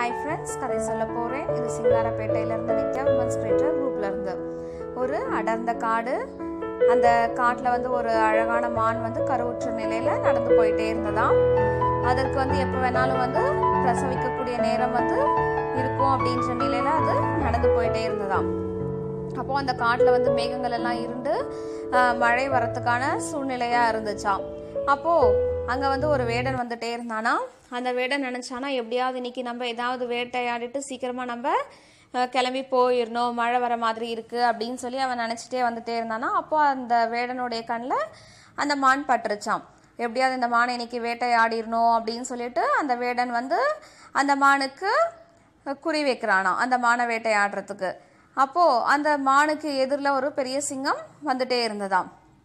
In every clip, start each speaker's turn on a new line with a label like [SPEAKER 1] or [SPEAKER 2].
[SPEAKER 1] hi friends கதை சொல்ல போகிறேன் இது சிங்காரப்பேட்டையிலேருந்து நித்யா விமன்ஸ் கிரியேட்டர் குரூப்லேருந்து ஒரு அடர்ந்த காடு அந்த காட்டில் வந்து ஒரு அழகான மான் வந்து கருவுற்ற நிலையில் நடந்து போயிட்டே இருந்ததாம் அதற்கு வந்து எப்போ வேணாலும் வந்து பிரசவிக்கக்கூடிய நேரம் வந்து இருக்கும் அப்படின்ற நிலையில் அது நடந்து போயிட்டே இருந்ததாம் அப்போ அந்த காட்டில் வந்து மேகங்கள் எல்லாம் இருந்து ஆஹ், மழை வரத்துக்கான சூழ்நிலையா இருந்துச்சாம் அப்போ அங்க வந்து ஒரு வேடன் வந்துட்டே இருந்தானா அந்த வேடன் நினைச்சானா எப்படியாவது இன்னைக்கு நம்ம ஏதாவது வேட்டையாடிட்டு சீக்கிரமா நம்ம ஆஹ், கிளம்பி போயிடணும் மழை வர மாதிரி இருக்கு அப்படின்னு சொல்லி அவன் நினைச்சிட்டே வந்துட்டே இருந்தானா அப்போ அந்த வேடனுடைய கண்ணில் அந்த மான் பட்டுருச்சாம் எப்படியாவது இந்த மானை இன்னைக்கு வேட்டையாடிடணும் அப்படின்னு சொல்லிட்டு அந்த வேடன் வந்து அந்த மானுக்கு குறி வைக்கிறானாம் அந்த மானை வேட்டையாடுறதுக்கு அப்போ அந்த மானுக்கு எதிரில் ஒரு பெரிய சிங்கம் வந்துட்டே இருந்ததாம்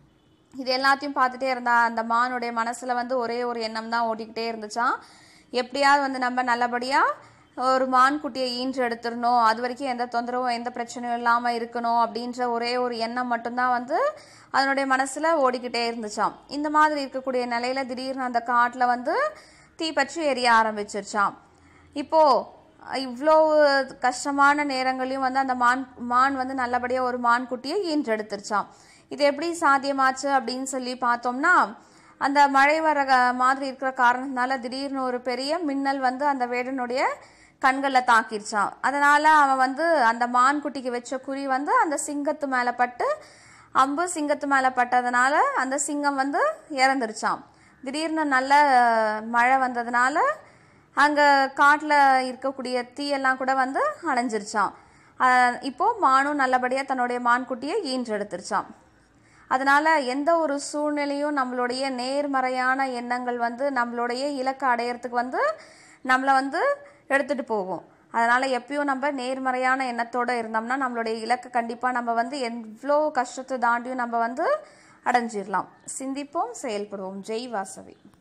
[SPEAKER 1] இது எல்லாத்தையும் பார்த்துட்டே இருந்தா அந்த மானுடைய மனசுல வந்து ஒரே ஒரு எண்ணம் தான் ஓடிக்கிட்டே இருந்துச்சாம் எப்படியாவது வந்து நம்ம நல்லபடியா ஒரு மான் குட்டியை ஈன்று எடுத்துடணும் அது வரைக்கும் எந்த தொந்தரவும் எந்த பிரச்சனையும் இல்லாம இருக்கணும் அப்படின்ற ஒரே ஒரு எண்ணம் மட்டும்தான் வந்து அதனுடைய மனசுல ஓடிக்கிட்டே இருந்துச்சாம் இந்த மாதிரி இருக்கக்கூடிய நிலையில திடீர்னு அந்த காட்டுல வந்து தீ பற்றி எரிய ஆரம்பிச்சிருச்சாம் இப்போ இவ்வளோ கஷ்டமான நேரங்களையும் வந்து அந்த மான் மான் வந்து நல்லபடியாக ஒரு மான் குட்டியை ஈன்றெடுத்துருச்சாம் இது எப்படி சாத்தியமாச்சு அப்படின்னு சொல்லி பார்த்தோம்னா அந்த மழை வர க- மாதிரி இருக்கிற காரணத்தினால திடீர்னு ஒரு பெரிய மின்னல் வந்து அந்த வேடனுடைய கண்களில் தாக்கிருச்சான் அதனால அவன் வந்து அந்த மான் குட்டிக்கு வச்ச குறி வந்து அந்த சிங்கத்து மேலே பட்டு அம்பு சிங்கத்து மேலே பட்டதுனால அந்த சிங்கம் வந்து இறந்துருச்சாம் திடீர்னு நல்ல அஹ், மழை வந்ததுனால அங்கே காட்டில் இருக்கக்கூடிய தீயெல்லாம் கூட வந்து அணைஞ்சிருச்சாம் அஹ் இப்போ மானும் நல்லபடியாக தன்னுடைய மான்குட்டியை ஈன்றெடுத்துருச்சாம் அதனால எந்த ஒரு சூழ்நிலையும் நம்மளுடைய நேர்மறையான எண்ணங்கள் வந்து நம்மளுடைய இலக்கை அடையறதுக்கு வந்து நம்மளை வந்து எடுத்துட்டு போகும் அதனால எப்பயும் நம்ம நேர்மறையான எண்ணத்தோட இருந்தோம்னா நம்மளுடைய இலக்கை கண்டிப்பாக நம்ம வந்து எவ்வளோ கஷ்டத்தை தாண்டியும் நம்ம வந்து அடைஞ்சிடலாம் சிந்திப்போம் செயல்படுவோம் ஜெய் வாசவி